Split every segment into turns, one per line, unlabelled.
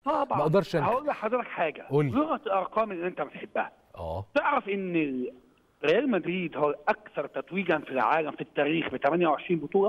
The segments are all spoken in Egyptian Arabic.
طبعا
ما اقدرش انكر
هقول لحضرتك حاجه
قول لي.
لغه الارقام اللي انت بتحبها
اه
تعرف ان ريال مدريد هو الاكثر تتويجا في العالم في التاريخ ب 28 بطوله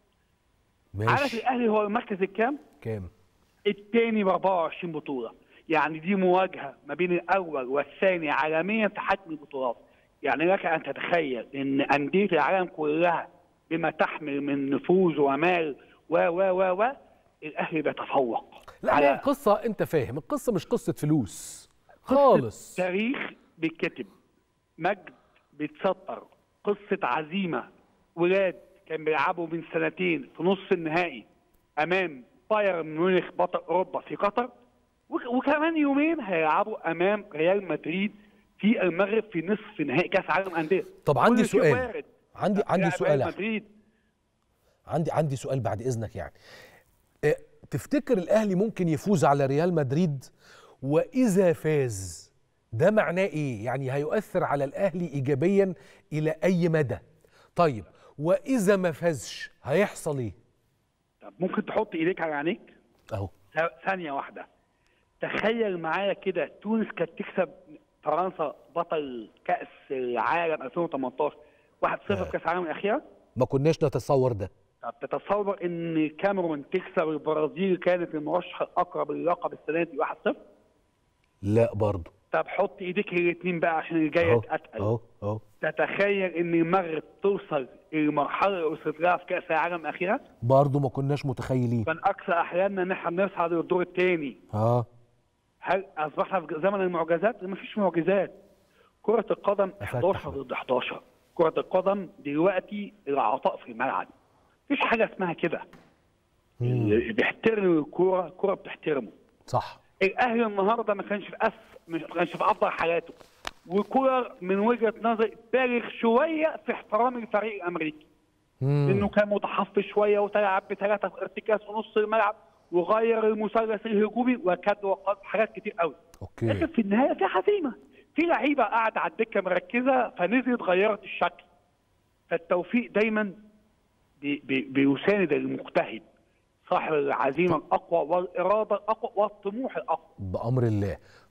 عارف
ماشي
الاهلي هو المركز الكام؟
كام
الثاني ب 24 بطوله يعني دي مواجهه ما بين الاول والثاني عالميا في حجم البطولات يعني لك ان تتخيل ان انديه العالم كلها بما تحمل من نفوذ ومال و و و و الاهلي بيتفوق
لا
على
ما القصه انت فاهم القصه مش قصه فلوس خالص
تاريخ بيتكتب مجد بيتسطر قصه عزيمه ولاد كان بيلعبوا من سنتين في نص النهائي امام بايرن ميونخ بطل اوروبا في قطر وك- وكمان يومين هيلعبوا امام ريال مدريد في المغرب في نصف نهائي كاس عالم انديه
طب عندي
كل شيء
سؤال.
وارد.
عندي عندي
ريال
سؤال يا أحمد.
مدريد
عندي عندي سؤال بعد اذنك يعني آه، تفتكر الاهلي ممكن يفوز على ريال مدريد واذا فاز ده معناه ايه يعني هيؤثر على الاهلي ايجابيا الى اي مدى طيب واذا ما فازش هيحصل ايه
طب ممكن تحط ايديك على عينيك
اهو
ثانية واحدة تخيل معايا كده تونس كانت تكسب فرنسا بطل كأس العالم 2018 1-0 في كأس العالم الأخيرة
ما كناش نتصور ده
طب تتصور إن كاميرون تكسب البرازيل كانت المرشح الأقرب للقب السنة دي 1-0
لا برضه
طب حط إيديك الاثنين بقى عشان الجاية
اهو
تتقل
اهو اهو
تتخيل إن المغرب توصل للمرحلة اللي وصلت لها في كأس العالم الأخيرة
برضه ما كناش متخيلين
كان أقصى أحلامنا إن إحنا نصعد للدور الثاني
اه
هل اصبحنا في زمن المعجزات؟ ما فيش معجزات. كرة القدم
أفتح
11 ضد 11. كرة القدم دلوقتي العطاء في الملعب. مفيش حاجة اسمها كده. اللي بيحترم الكورة الكورة بتحترمه.
صح
الأهلي النهارده ما كانش في أس مش ما كانش في أفضل حالاته. وكولر من وجهة نظري بالغ شوية في احترام الفريق الأمريكي.
مم.
انه كان متحفظ شويه وتلعب بثلاثه في ارتكاز في نص الملعب وغير المثلث الهجومي وكاد وقد حاجات كتير قوي لكن
اوكي
في النهايه في هزيمه في لعيبه قاعده على الدكه مركزه فنزلت غيرت الشكل فالتوفيق دايما بي بي بيساند المجتهد صاحب العزيمه الاقوى والاراده الاقوى والطموح الاقوى
بامر الله